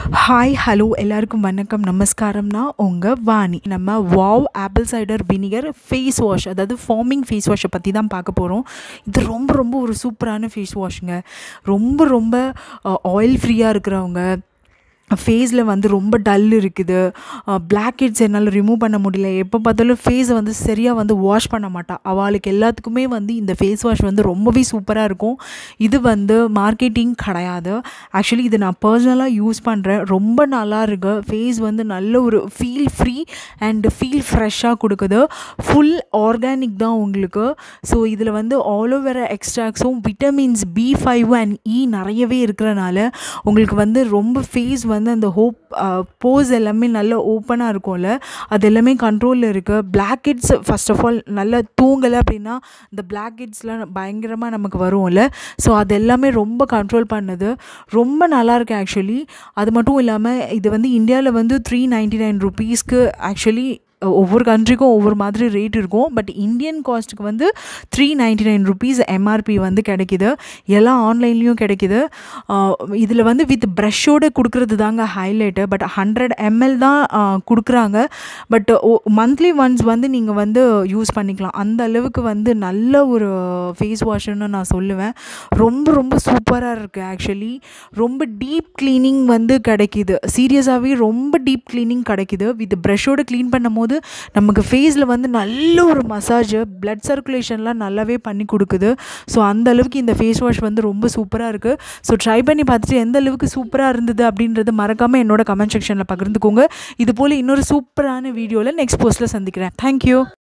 hi hello எல்லாருக்கும் வணக்கம் நமஸ்காரம்னா உங்கள் வாணி நம்ம wow apple cider vinegar face wash அதாவது ஃபார்மிங் ஃபேஸ் வாஷை பற்றி தான் பார்க்க போகிறோம் இது ரொம்ப ரொம்ப ஒரு சூப்பரான ஃபேஸ் வாஷுங்க ரொம்ப ரொம்ப ஆயில் ஃப்ரீயாக இருக்கிறவங்க ஃபேஸில் வந்து ரொம்ப டல் இருக்குது பிளாக் ஹெட்ஸ் என்னால் ரிமூவ் பண்ண முடியல எப்போ பார்த்தாலும் ஃபேஸை வந்து சரியாக வந்து வாஷ் பண்ண மாட்டா அவளுக்கு எல்லாத்துக்குமே வந்து இந்த ஃபேஸ் வாஷ் வந்து ரொம்பவே சூப்பராக இருக்கும் இது வந்து மார்க்கெட்டிங் கிடையாது ஆக்சுவலி இது நான் பர்சனலாக யூஸ் பண்ணுறேன் ரொம்ப நல்லா இருக்கு ஃபேஸ் வந்து நல்ல ஒரு ஃபீல் ஃப்ரீ அண்ட் ஃபீல் ஃப்ரெஷ்ஷாக கொடுக்குது ஃபுல் ஆர்கானிக் தான் உங்களுக்கு ஸோ இதில் வந்து ஆலோவேரா எக்ஸ்ட்ராக்ஸும் vitamins B five and E நிறையவே இருக்கிறனால உங்களுக்கு வந்து ரொம்ப ஃபேஸ் வந்து அந்த ஹோப் போஸ் எல்லாமே நல்ல ஓப்பனாக இருக்கும்ல அது எல்லாமே கண்ட்ரோலில் இருக்குது blackheads first of all நல்லா தூங்கலை அப்படின்னா இந்த பிளாக் ஹெட்ஸ்லாம் பயங்கரமாக நமக்கு வரும்ல ஸோ அது எல்லாமே ரொம்ப கண்ட்ரோல் பண்ணுது ரொம்ப நல்லாயிருக்கு ஆக்சுவலி அது மட்டும் இல்லாமல் இது வந்து இந்தியாவில் வந்து த்ரீ நைன்ட்டி நைன் ருபீஸ்க்கு ஆக்சுவலி ஒவ்வொரு கண்ட்ரிக்கும் ஒவ்வொரு மாதிரி ரேட் இருக்கும் பட் இந்தியன் காஸ்ட்டுக்கு வந்து three ninety nine rupees MRP வந்து கிடைக்கிது எல்லாம் ஆன்லைன்லேயும் கிடைக்கிது இதில் வந்து வித் ப்ரஷ்ஷோடு கொடுக்குறது தாங்க ஹைலைட்டு பட் ஹண்ட்ரட் எம்எல் தான் கொடுக்குறாங்க பட் மந்த்லி ஒன்ஸ் வந்து நீங்கள் வந்து யூஸ் பண்ணிக்கலாம் அந்த அளவுக்கு வந்து நல்ல ஒரு ஃபேஸ் வாஷ்னு நான் சொல்லுவேன் ரொம்ப ரொம்ப சூப்பராக இருக்குது ஆக்சுவலி ரொம்ப டீப் க்ளீனிங் வந்து கிடைக்கிது சீரியஸாகவே ரொம்ப டீப் க்ளீனிங் கிடைக்கிது வித் ப்ரஷ்ஷோடு க்ளீன் பண்ணும் போது நமக்கு ஃபேஸில் வந்து நல்ல ஒரு மசாஜ் பிளட் சர்க்குலேஷன்லாம் நல்லாவே பண்ணி கொடுக்குது ஸோ அந்த அளவுக்கு இந்த ஃபேஸ் வாஷ் வந்து ரொம்ப சூப்பராக இருக்குது ஸோ ட்ரை பண்ணி பார்த்துட்டு எந்த அளவுக்கு சூப்பராக இருந்தது அப்படின்றது மறக்காமல் என்னோட கமெண்ட் செக்ஷனில் பகிர்ந்துக்கோங்க இது போல் இன்னொரு சூப்பரான வீடியோவில் நெக்ஸ்ட் போஸ்ட்டில் சந்திக்கிறேன் தேங்க்யூ